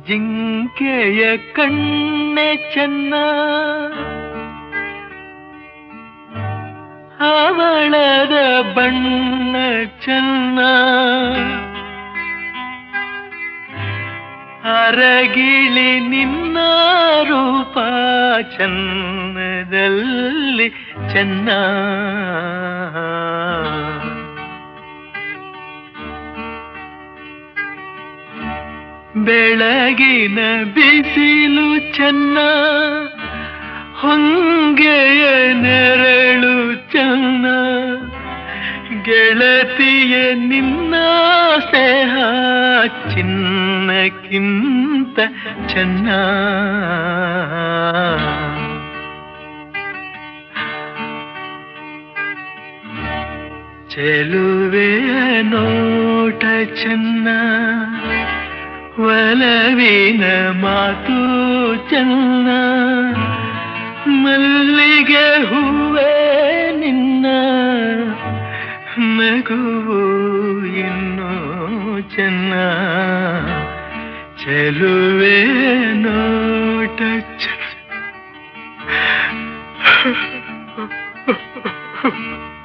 ಜಿಂಕೆಯ ಕಣ್ಣೆ ಚೆನ್ನ ಅವಳದ ಬಣ್ಣ ಚೆನ್ನ ಅರಗಿಳಿ ನಿನ್ನ ರೂಪ ಚನ್ನದಲ್ಲಿ ಚೆನ್ನ ಬೆಳಗಿನ ಬಿಸಿಲು ಚೆನ್ನ ಹೊಂಗೆಯ ನೆರಳು ಚೆನ್ನ ಗೆಳತಿಯ ನಿನ್ನ ಸ್ನೇಹ ಚಿನ್ನಕ್ಕಿಂತ ಚೆನ್ನ ಚೆಲುವೆಯ ನೋಟ ಚೆನ್ನ ಒಲವಿನ ಮಾತು ಚೆನ್ನ ಮಲ್ಲಿಗೆ ಹೂವೇ ನಿನ್ನ ನಗುವು ಇನ್ನೂ ಚೆನ್ನ ಚೆಲುವೆ ನೋಟ ಚೆನ್ನ